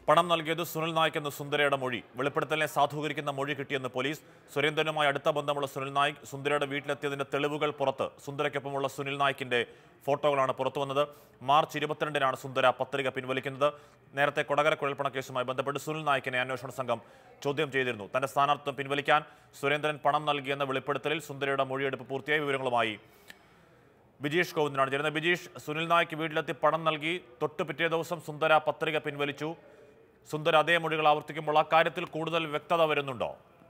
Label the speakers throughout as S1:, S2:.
S1: പണം നൽകിയത് സുനിൽ നായിക് എന്ന സുന്ദരയുടെ മൊഴി വെളിപ്പെടുത്തലിനെ സാധൂകരിക്കുന്ന മൊഴി കിട്ടിയെന്ന് പോലീസ് സുരേന്ദ്രനുമായി അടുത്ത ബന്ധമുള്ള സുനിൽ നായിക് സുന്ദരയുടെ വീട്ടിലെത്തിയതിന്റെ തെളിവുകൾ പുറത്ത് സുന്ദരയ്ക്കൊപ്പമുള്ള സുനിൽ നായിക്കിന്റെ ഫോട്ടോകളാണ് പുറത്തു വന്നത് മാർച്ച് ഇരുപത്തിരണ്ടിനാണ് സുന്ദര പത്രിക പിൻവലിക്കുന്നത് നേരത്തെ കൊടകര കുഴൽപ്പണ കേസുമായി ബന്ധപ്പെട്ട് സുനിൽ നായിക്കിനെ അന്വേഷണ സംഘം ചോദ്യം ചെയ്തിരുന്നു തന്റെ സ്ഥാനാർത്ഥിത്വം പിൻവലിക്കാൻ സുരേന്ദ്രൻ പണം നൽകിയെന്ന വെളിപ്പെടുത്തലിൽ സുന്ദരയുടെ മൊഴിയെടുപ്പ് പൂർത്തിയായ വിവരങ്ങളുമായി ബിജീഷ് ഗോവിന്ദനാണ് ചേരുന്നത് ബിജീഷ് സുനിൽ നായിക്ക് വീട്ടിലെത്തി പണം നൽകി തൊട്ട് പിറ്റേ ദിവസം സുന്ദര പത്രിക പിൻവലിച്ചു സുന്ദര അതേ മൊഴികൾ ആവർത്തിക്കുമ്പോൾ ആ കാര്യത്തിൽ കൂടുതൽ വ്യക്തത വരുന്നുണ്ടോ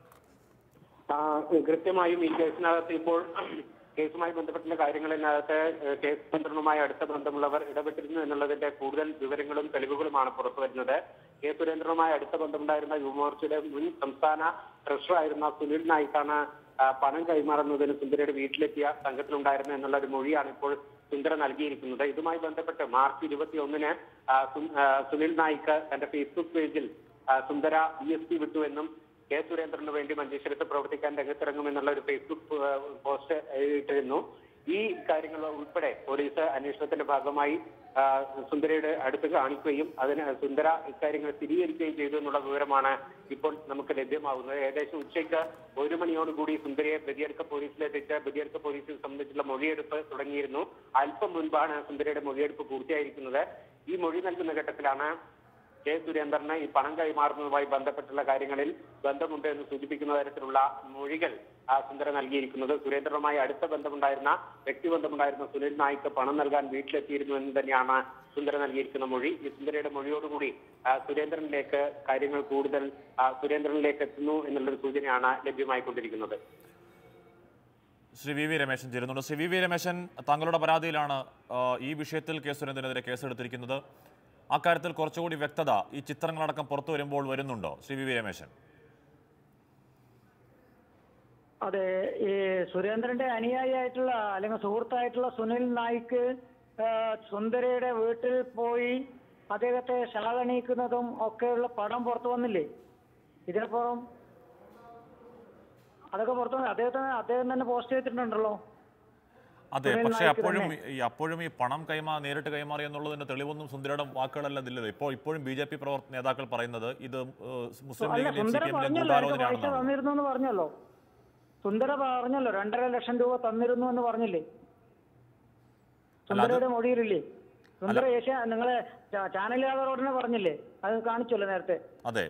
S2: ആ, കൃത്യമായും ഈ കേസിനകത്ത് ഇപ്പോൾ കേസുമായി ബന്ധപ്പെട്ടുള്ള കാര്യങ്ങളിനകത്ത് ഏഹ്, കേസ് നിയന്ത്രണവുമായി അടുത്ത ബന്ധമുള്ളവർ ഇടപെട്ടിരുന്നു എന്നുള്ളതിന്റെ കൂടുതൽ വിവരങ്ങളും തെളിവുകളുമാണ് പുറത്തു വരുന്നത് കെ സുരേന്ദ്രനുമായി അടുത്ത ബന്ധമുണ്ടായിരുന്ന യുവമോർച്ചയുടെ മുൻ സംസ്ഥാന ട്രഷറർ ആയിരുന്ന സുനിൽ നായിക്കാണ് ആ, പണം കൈമാറുന്നതിന് സുന്ദരയുടെ വീട്ടിലെത്തിയ സംഘത്തിലുണ്ടായിരുന്നു എന്നുള്ള ഒരു മൊഴിയാണ് ഇപ്പോൾ സുന്ദര നൽകിയിരിക്കുന്നത് ഇതുമായി ബന്ധപ്പെട്ട് മാർച്ച് ഇരുപത്തി ഒന്നിന് സുനിൽ നായിക്ക് തന്റെ ഫേസ്ബുക്ക് പേജിൽ ആ, സുന്ദര ബി എസ് പി വിട്ടു എന്നും കെ സുരേന്ദ്രന് വേണ്ടി മഞ്ചേശ്വരത്ത് പ്രവർത്തിക്കാൻ രംഗത്തിറങ്ങുമെന്നുള്ള ഒരു ഫേസ്ബുക്ക് ആ, പോസ്റ്റ് ഇട്ടിരുന്നു ഈ കാര്യങ്ങൾ ഉൾപ്പെടെ പോലീസ് അന്വേഷണത്തിന്റെ ഭാഗമായി ആ, സുന്ദരയുടെ അടുത്ത് കാണിക്കുകയും അതിന് സുന്ദര ഇക്കാര്യങ്ങൾ സ്ഥിരീകരിക്കുകയും ചെയ്തു എന്നുള്ള വിവരമാണ് ഇപ്പോൾ നമുക്ക് ലഭ്യമാകുന്നത് ഏകദേശം ഉച്ചയ്ക്ക് ഒരു മണിയോടുകൂടി സുന്ദരയെ ബദിയർക്ക പോലീസിലെത്തിച്ച് ബദിയർക്ക പോലീസിൽ സംബന്ധിച്ചുള്ള മൊഴിയെടുപ്പ് തുടങ്ങിയിരുന്നു അല്പം മുൻപാണ് സുന്ദരയുടെ മൊഴിയെടുപ്പ് പൂർത്തിയായിരിക്കുന്നത് ഈ മൊഴി നൽകുന്ന ഘട്ടത്തിലാണ് കെ സുരേന്ദ്രന് ഈ പണം കൈമാറുന്നതുമായി ബന്ധപ്പെട്ടുള്ള കാര്യങ്ങളിൽ ബന്ധമുണ്ട് എന്ന് സൂചിപ്പിക്കുന്ന തരത്തിലുള്ള മൊഴികൾ ആ സുന്ദര നൽകിയിരിക്കുന്നത് സുരേന്ദ്രനുമായി അടുത്ത ബന്ധമുണ്ടായിരുന്ന വ്യക്തിബന്ധമുണ്ടായിരുന്ന സുനിൽ നായിക്ക് പണം നൽകാൻ വീട്ടിലെത്തിയിരുന്നു എന്ന് തന്നെയാണ് സുന്ദര നൽകിയിരിക്കുന്ന മൊഴി ഈ സുന്ദരയുടെ മൊഴിയോടുകൂടി ആ, സുരേന്ദ്രനിലേക്ക് കാര്യങ്ങൾ കൂടുതൽ ആ, സുരേന്ദ്രനിലേക്ക് എത്തുന്നു എന്നുള്ളൊരു സൂചനയാണ് ലഭ്യമായിക്കൊണ്ടിരിക്കുന്നത്
S1: ശ്രീ വി വി രമേശൻ ചേരുന്നുണ്ട് ശ്രീ വി വി രമേശൻ താങ്കളുടെ പരാതിയിലാണ് ആ, ഈ വിഷയത്തിൽ കെ സുരേന്ദ്രനെതിരെ കേസെടുത്തിരിക്കുന്നത് അക്കാര്യത്തിൽ കുറച്ചുകൂടി വ്യക്തത ഈ ചിത്രങ്ങളടക്കം പുറത്തു വരുമ്പോൾ വരുന്നുണ്ടോ ശ്രീ വി വി രമേശൻ
S3: അതെ ഈ സുരേന്ദ്രന്റെ അനുയായിയായിട്ടുള്ള അല്ലെങ്കിൽ സുഹൃത്തായിട്ടുള്ള സുനിൽ നായിക്ക് ആ, സുന്ദരയുടെ വീട്ടിൽ പോയി അദ്ദേഹത്തെ ശാലണീക്കുന്നതും ഒക്കെയുള്ള പടം പുറത്തു വന്നില്ലേ ഇതിനപ്പുറം അതൊക്കെ പുറത്തു വന്നു അദ്ദേഹത്തിന് അദ്ദേഹം തന്നെ പോസ്റ്റ് ചെയ്തിട്ടുണ്ടല്ലോ
S1: അതെ
S3: സുനിൽ
S1: പക്ഷേ
S3: നായിക്ക്
S1: അപ്പോഴും
S3: തന്നെ.
S1: ഈ അപ്പോഴും ഈ പണം കൈമാ നേരിട്ട് കൈമാറി എന്നുള്ളതിന്റെ തെളിവൊന്നും സുന്ദരയുടെ വാക്കുകളല്ല ഇതില്ലല്ലോ ഇപ്പോൾ ഇപ്പോഴും ബി ജെ പി പ്രവർത്ത നേതാക്കൾ പറയുന്നത് ഇത് ഏഹ്, മുസ്ലിം
S3: അല്ല
S1: ലീഗിന്റെയും സി
S3: സുന്ദര
S1: പി എമ്മിന്റെയും
S3: പറഞ്ഞല്ലോ എനിക്ക് പൈസ
S1: ഗൂഢാലോചനയാണെന്നാണ്
S3: തന്നിരുന്നു എന്ന് പറഞ്ഞല്ലോ സുന്ദര പറഞ്ഞല്ലോ രണ്ടര ലക്ഷം രൂപ തന്നിരുന്നു എന്ന് പറഞ്ഞില്ലേ സുന്ദരയുടെ മൊഴിയിലില്ലേ സുന്ദര ഏഷ്യ നിങ്ങളെ ചാ- ചാനലുകാരോടനെ പറഞ്ഞില്ലേ അത് കാണിച്ചല്ലോ നേരത്തെ
S1: അതെ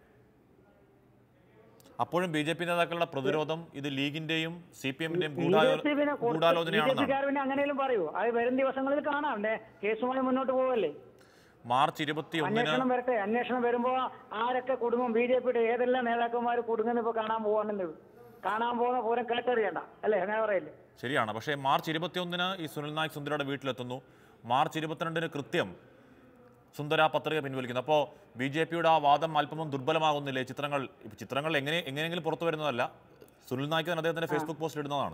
S1: അപ്പോഴും ബി ജെ പി നേതാക്കളുടെ പ്രതിരോധം ഇത് ലീഗിന്റെയും സി പി എമ്മിന്റെയും
S3: ബി ജെ പി പിന്നെ ബി ജെ
S1: ഗൂഢാലോചനയാണെന്നാണ്
S3: പിക്കാർ പിന്നെ അങ്ങനെയും പറയൂ അത് വരും ദിവസങ്ങളിൽ കാണാം ദേ, കേസുമായി മുന്നോട്ട് പോവല്ലേ
S1: മാർച്ച് ഇരുപത്തി ഒന്നിന്
S3: അന്വേഷണം വരട്ടെ അന്വേഷണം വരുമ്പോ ആരൊക്കെ കുടുങ്ങും ബി ജെ പിയുടെ ഏതെല്ലാം നേതാക്കന്മാർ കുടുങ്ങുന്ന ഇപ്പൊ കാണാൻ പോവാണെന്ന് കാണാൻ പോകുന്ന പൂരം കേട്ടറിയണ്ട അല്ലേ അങ്ങനെ പറയില്ലേ
S1: ശരിയാണ് പക്ഷേ മാർച്ച് ഇരുപത്തിയൊന്നിന് ഈ സുനിൽ നായക് സുന്ദരയുടെ വീട്ടിലെത്തുന്നു മാർച്ച് ഇരുപത്തിരണ്ടിന് കൃത്യം സുന്ദര പത്രിക പിൻവലിക്കുന്നു അപ്പോൾ ബി ജെ പിയുടെ ആ വാദം അല്പമൊന്നും ദുർബലമാകുന്നില്ലേ ചിത്രങ്ങൾ ഇപ്പൊ ചിത്രങ്ങൾ എങ്ങനെ എങ്ങനെയെങ്കിലും പുറത്തു വരുന്നതല്ല സുനിൽ നായിക്ക് തന്നെ അദ്ദേഹത്തിന്റെ ഫേസ്ബുക്ക് പോസ്റ്റ് ഇടുന്നതാണ്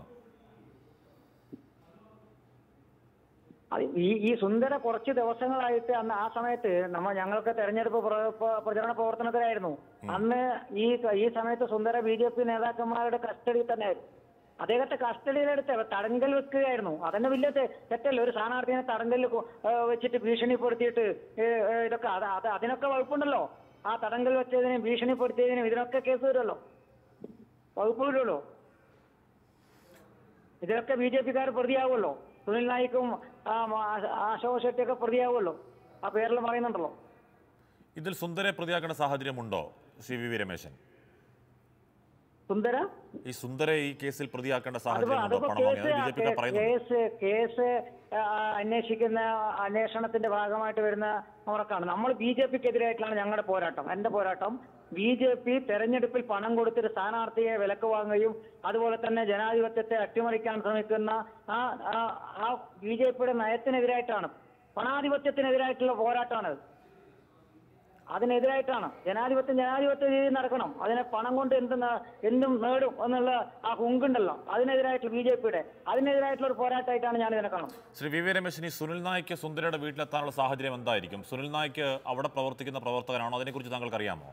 S3: അത് ഈ ഈ സുന്ദര കുറച്ച് ദിവസങ്ങളായിട്ട് അന്ന് ആ സമയത്ത് നമ്മ ഞങ്ങൾക്ക് തെരഞ്ഞെടുപ്പ് പ്ര- പ്ര- പ്രചരണ പ്രവർത്തനത്തിലായിരുന്നു അന്ന് ഈ ഈ സമയത്ത് സുന്ദര ബി ജെ പി നേതാക്കന്മാരുടെ കസ്റ്റഡിയിൽ തന്നെയായിരുന്നു അദ്ദേഹത്തെ കസ്റ്റഡിയിലെടുത്ത് തടങ്കൽ വെക്കുകയായിരുന്നു അതന്നെ വലിയ തെ- തെറ്റല്ലേ ഒരു സ്ഥാനാർത്ഥിനെ തടങ്കലിൽ കൊ- ഏ, വെച്ചിട്ട് ഭീഷണിപ്പെടുത്തിയിട്ട് ഏ, ഏ, ഇതൊക്കെ അത് അത് അതിനൊക്കെ വകുപ്പുണ്ടല്ലോ ആ തടങ്കൽ വെച്ചതിനും ഭീഷണിപ്പെടുത്തിയതിനും ഇതിനൊക്കെ കേസ് വരുമല്ലോ വകുപ്പ് വരുമല്ലോ ഇതിലൊക്കെ ബി ജെ പിക്കാർ പ്രതിയാവുമല്ലോ സുനിൽ നായിക്കും ആ, ആ- അശോക് ഷെട്ടിയൊക്കെ പ്രതിയാവുമല്ലോ ആ പേരിൽ പറയുന്നുണ്ടല്ലോ
S1: ഇതിൽ സുന്ദരെ പ്രതിയാക്കേണ്ട സാഹചര്യമുണ്ടോ ശ്രീ വി വി രമേശൻ
S3: സുന്ദര
S1: ഈ സുന്ദരെ ഈ കേസിൽ പ്രതിയാക്കേണ്ട
S3: അതിപ്പോ
S1: സാഹചര്യമുണ്ടോ
S3: അതിപ്പോ
S1: പണം വാങ്ങി
S3: കേസ്
S1: ബി ജെ പി പറയുന്നു
S3: കേസ് കേസ് ആ, അന്വേഷിക്കുന്ന അന്വേഷണത്തിന്റെ ഭാഗമായിട്ട് വരുന്ന ഉറക്കാണ് നമ്മൾ ബി ജെ പിക്കെതിരായിട്ടാണ് ഞങ്ങളുടെ പോരാട്ടം എന്റെ പോരാട്ടം ബി ജെ പി തെരഞ്ഞെടുപ്പിൽ പണം കൊടുത്തൊരു സ്ഥാനാർത്ഥിയെ വിലക്ക് വാങ്ങുകയും അതുപോലെ തന്നെ ജനാധിപത്യത്തെ അട്ടിമറിക്കാൻ ശ്രമിക്കുന്ന ആ ആ- ആ ബി ജെ പിയുടെ നയത്തിനെതിരായിട്ടാണ് പണാധിപത്യത്തിനെതിരായിട്ടുള്ള പോരാട്ടമാണത് അതിനെതിരായിട്ടാണ് ജനാധിപത്യം ജനാധിപത്യ രീതിയിൽ നടക്കണം അതിനെ പണം കൊണ്ട് എന്ത് നേ- എന്തും നേടും എന്നുള്ള ആ ഹുങ്കുണ്ടല്ലോ അതിനെതിരായിട്ടുള്ള ബി ജെ പിയുടെ അതിനെതിരായിട്ടുള്ള ഒരു പോരാട്ടമായിട്ടാണ് ഞാൻ ഇതിനെ കാണുന്നത്
S1: ശ്രീ വി വി രമേശൻ ഈ സുനിൽ നായിക്ക് സുന്ദരയുടെ വീട്ടിലെത്താനുള്ള സാഹചര്യം എന്തായിരിക്കും സുനിൽ നായിക്ക് അവിടെ പ്രവർത്തിക്കുന്ന പ്രവർത്തകനാണോ അതിനെക്കുറിച്ച് താങ്കൾക്ക് അറിയാമോ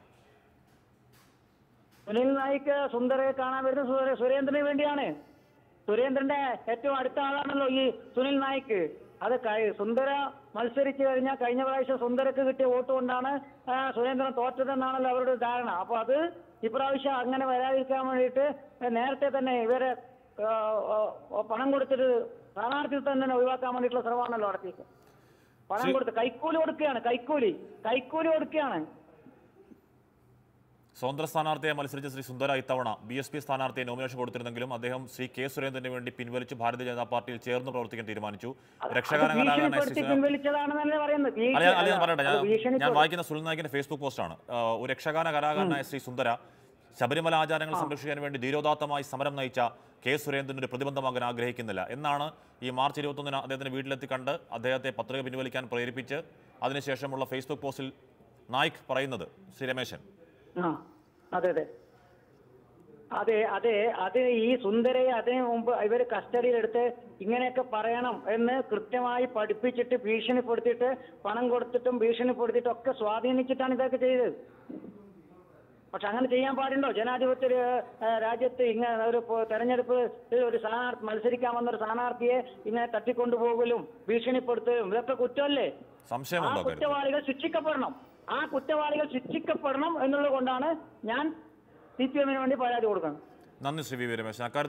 S3: സുനിൽ നായിക്ക് സുന്ദരയെ കാണാൻ വരുന്ന സുരേ- സുരേന്ദ്രന് വേണ്ടിയാണ് സുരേന്ദ്രന്റെ ഏറ്റവും അടുത്ത ആളാണല്ലോ ഈ സുനിൽ നായിക്ക് അത് കഴി- സുന്ദര മത്സരിച്ചു കഴിഞ്ഞാൽ കഴിഞ്ഞ പ്രാവശ്യം സുന്ദരക്ക് കിട്ടിയ വോട്ട് കൊണ്ടാണ് ആ, സുരേന്ദ്രൻ തോറ്റതെന്നാണല്ലോ അവരുടെ ധാരണ അപ്പൊ അത് ഇപ്രാവശ്യം അങ്ങനെ വരാതിരിക്കാൻ വേണ്ടിയിട്ട് നേരത്തെ തന്നെ ഇവരെ ആ, ആ, പണം കൊടുത്തിട്ട് സ്ഥാനാർത്ഥി തന്നെ ഒഴിവാക്കാൻ വേണ്ടിയിട്ടുള്ള ശ്രമമാണല്ലോ നടത്തിയത് പണം
S1: ശ്രീ-
S3: കൊടുത്ത് കൈക്കൂലി കൊടുക്കുകയാണ് കൈക്കൂലി കൈക്കൂലി കൊടുക്കുകയാണ്
S1: സ്വതന്ത്ര സ്ഥാനാർത്ഥിയെ മത്സരിച്ച ശ്രീ സുന്ദര ഇത്തവണ ബി എസ് പി സ്ഥാനാർത്ഥിയെ നോമിനേഷൻ കൊടുത്തിരുന്നെങ്കിലും അദ്ദേഹം ശ്രീ കെ സുരേന്ദ്രന് വേണ്ടി പിൻവലിച്ച് ഭാരതീയ ജനതാ പാർട്ടിയിൽ ചേർന്ന് പ്രവർത്തിക്കാൻ തീരുമാനിച്ചു
S3: അത്
S1: രക്ഷകാല കലാകാരനായ ശ്രീ
S3: ഭീഷണിപ്പെടുത്തി
S1: സുരേന്ദ്രൻ
S3: പിൻവലിച്ചതാണെന്നല്ലേ പറയുന്നത് ഭീഷണി-
S1: അല്ല അല്ല ഞാൻ പറയട്ടെ ഞാൻ
S3: അത് ഭീഷണിപ്പെടുത്തി-
S1: ഞാൻ വായിക്കുന്ന സുനിൽ നായിക്കിന്റെ ഫേസ്ബുക്ക് പോസ്റ്റാണ് ആ, ഒരു രക്ഷകാന കലാകാരനായ ശ്രീ സുന്ദര ശബരിമല ആചാരങ്ങൾ സംരക്ഷിക്കാൻ വേണ്ടി ധീരോദാത്തമായി സമരം നയിച്ച കെ സുരേന്ദ്രൻ ഒരു പ്രതിബന്ധമാകാൻ ആഗ്രഹിക്കുന്നില്ല എന്നാണ് ഈ മാർച്ച് ഇരുപത്തൊന്നിന് അദ്ദേഹത്തിന്റെ വീട്ടിലെത്തി കണ്ട് അദ്ദേഹത്തെ പത്രിക പിൻവലിക്കാൻ പ്രേരിപ്പിച്ച് അതിനുശേഷമുള്ള ഫേസ്ബുക്ക് പോസ്റ്റിൽ നായിക് പറയുന്നത് ശ്രീ രമേശൻ
S3: ആ അതെ അതെ അതെ അതെ അത് ഈ സുന്ദരയെ അതിന് മുമ്പ് ഇവർ കസ്റ്റഡിയിലെടുത്ത് ഇങ്ങനെയൊക്കെ പറയണം എന്ന് കൃത്യമായി പഠിപ്പിച്ചിട്ട് ഭീഷണിപ്പെടുത്തിയിട്ട് പണം കൊടുത്തിട്ടും ഭീഷണിപ്പെടുത്തിയിട്ടും ഒക്കെ സ്വാധീനിച്ചിട്ടാണ് ഇതൊക്കെ ചെയ്തത് പക്ഷെ അങ്ങനെ ചെയ്യാൻ പാടുണ്ടോ ജനാധിപത്യ ഏ, രാജ്യത്ത് ഇങ്ങനെ ഒരു പോ- തെരഞ്ഞെടുപ്പ് ഒരു സ്ഥാനാർത്ഥി മത്സരിക്കാൻ വന്ന ഒരു സ്ഥാനാർത്ഥിയെ ഇങ്ങനെ തട്ടിക്കൊണ്ടുപോകലും ഭീഷണിപ്പെടുത്തലും ഇതൊക്കെ കുറ്റമല്ലേ ആ
S1: സംശയമുണ്ടോ കാര്യത്തിൽ
S3: കുറ്റവാളികൾ ശിക്ഷിക്കപ്പെടണം ആ കുറ്റവാളികൾ ശിക്ഷിക്കപ്പെടണം എന്നുള്ളത് കൊണ്ടാണ് ഞാൻ സി പി എമ്മിന് വേണ്ടി പരാതി കൊടുക്കുന്നത്
S1: നന്ദി ശ്രീ വി വി രമേശൻ അക്കാര്യത്തിൽ